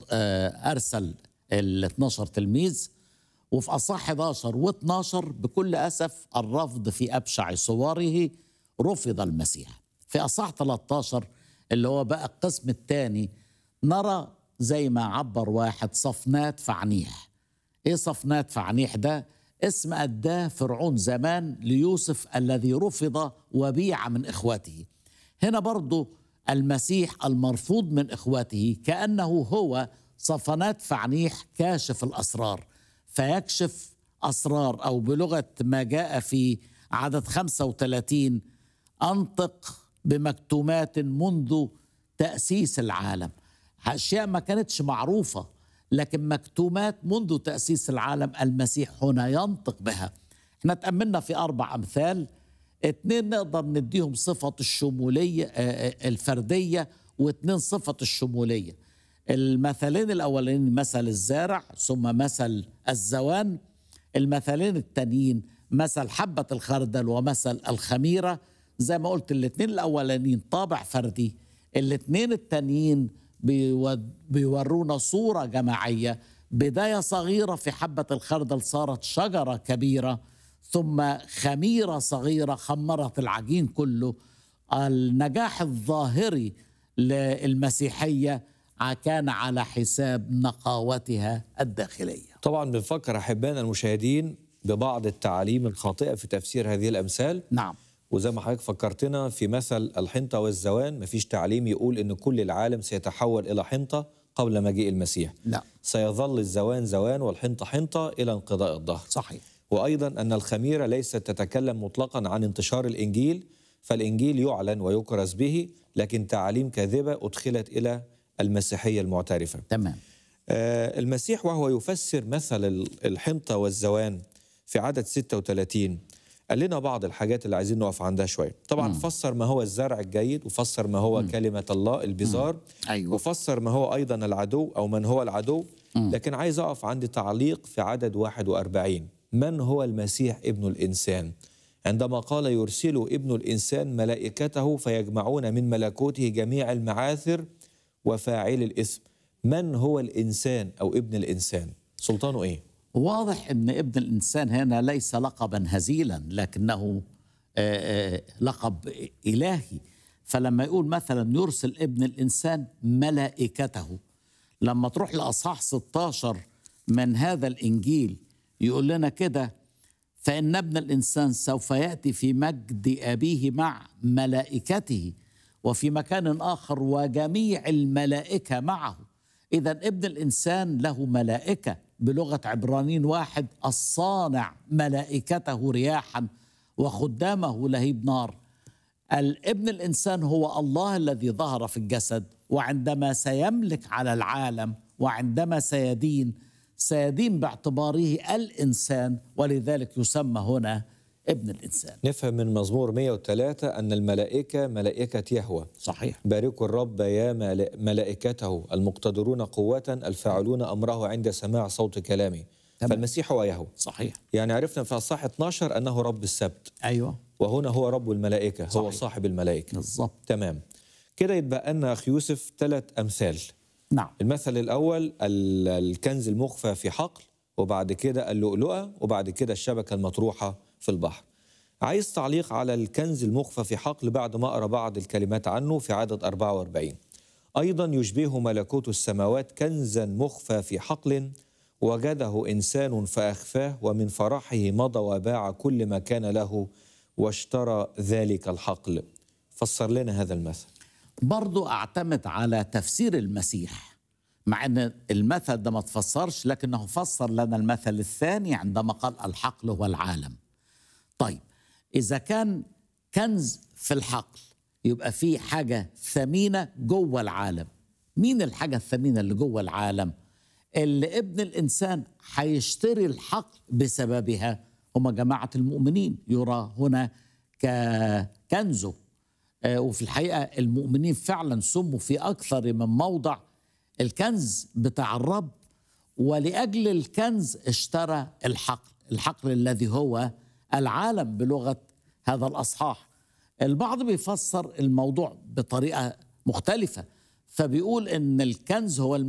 آه، أرسل ال 12 تلميذ وفي أصح 11 و12 بكل أسف الرفض في أبشع صوره رفض المسيح في أصح 13 اللي هو بقى القسم الثاني نرى زي ما عبر واحد صفنات فعنيح ايه صفنات فعنيح ده اسم أداه فرعون زمان ليوسف الذي رفض وبيع من إخوته هنا برضو المسيح المرفوض من إخوته كأنه هو صفنات فعنيح كاشف الأسرار فيكشف أسرار أو بلغة ما جاء في عدد 35 أنطق بمكتومات منذ تأسيس العالم أشياء ما كانتش معروفة لكن مكتومات منذ تأسيس العالم المسيح هنا ينطق بها احنا تأملنا في أربع أمثال اتنين نقدر نديهم صفة الشمولية آه، الفردية واتنين صفة الشمولية المثلين الأولين مثل الزارع ثم مثل الزوان المثلين التانيين مثل حبة الخردل ومثل الخميرة زي ما قلت الاتنين الأولانيين طابع فردي الاتنين التانيين بيود- بيورونا صورة جماعية بداية صغيرة في حبة الخردل صارت شجرة كبيرة ثم خميرة صغيرة خمرت العجين كله النجاح الظاهري للمسيحية كان على حساب نقاوتها الداخلية طبعا بنفكر احبائنا المشاهدين ببعض التعاليم الخاطئه في تفسير هذه الامثال نعم وزي ما حضرتك فكرتنا في مثل الحنطه والزوان مفيش تعليم يقول ان كل العالم سيتحول الى حنطه قبل مجيء المسيح لا سيظل الزوان زوان والحنطه حنطه الى انقضاء الظهر صحيح وايضا ان الخميره ليست تتكلم مطلقا عن انتشار الانجيل فالانجيل يعلن ويكرز به لكن تعاليم كاذبه ادخلت الى المسيحيه المعترفه تمام آه، المسيح وهو يفسر مثل ال- الحنطة والزوان في عدد 36 قال لنا بعض الحاجات اللي عايزين نقف عندها شوية طبعا فسر ما هو الزرع الجيد وفسر ما هو كلمة الله البزار أيوة. وفسر ما هو أيضا العدو أو من هو العدو لكن عايز أقف عند تعليق في عدد 41 من هو المسيح ابن الإنسان عندما قال يرسل ابن الإنسان ملائكته فيجمعون من ملكوته جميع المعاثر وفاعل الإثم من هو الإنسان أو ابن الإنسان سلطانه إيه؟ واضح ان ابن الانسان هنا ليس لقبا هزيلا لكنه آه، آه، لقب الهي فلما يقول مثلا يرسل ابن الانسان ملائكته لما تروح لاصحاح 16 من هذا الانجيل يقول لنا كده فان ابن الانسان سوف ياتي في مجد ابيه مع ملائكته وفي مكان اخر وجميع الملائكه معه إذا ابن الإنسان له ملائكة بلغة عبرانيين واحد الصانع ملائكته رياحا وخدامه لهيب نار الابن الإنسان هو الله الذي ظهر في الجسد وعندما سيملك على العالم وعندما سيدين سيدين باعتباره الإنسان ولذلك يسمى هنا ابن الإنسان نفهم من مزمور 103 أن الملائكة ملائكة يهوى صحيح باركوا الرب يا ملا- ملائكته المقتدرون قوة الفاعلون أمره عند سماع صوت كلامه تمام. فالمسيح هو يهوى صحيح يعني عرفنا في أصحاح 12 أنه رب السبت أيوه وهنا هو رب الملائكة هو صحيح. صاحب الملائكة بالضبط تمام كده يتبقى لنا أخ يوسف ثلاث أمثال نعم المثل الأول ال- الكنز المخفى في حقل وبعد كده اللؤلؤة وبعد كده الشبكة المطروحة في البحر عايز تعليق على الكنز المخفى في حقل بعد ما أقرأ بعض الكلمات عنه في عدد 44 أيضا يشبه ملكوت السماوات كنزا مخفى في حقل وجده إنسان فأخفاه ومن فرحه مضى وباع كل ما كان له واشترى ذلك الحقل فسر لنا هذا المثل برضو أعتمد على تفسير المسيح مع أن المثل ده ما تفسرش لكنه فسر لنا المثل الثاني عندما قال الحقل هو العالم طيب إذا كان كنز في الحقل يبقى في حاجة ثمينة جوه العالم مين الحاجة الثمينة اللي جوه العالم اللي ابن الإنسان هيشتري الحقل بسببها هم جماعة المؤمنين يرى هنا ككنزه آه، وفي الحقيقة المؤمنين فعلا سموا في أكثر من موضع الكنز بتاع الرب ولأجل الكنز اشترى الحقل الحقل الذي هو العالم بلغة هذا الأصحاح البعض بيفسر الموضوع بطريقة مختلفة فبيقول إن الكنز هو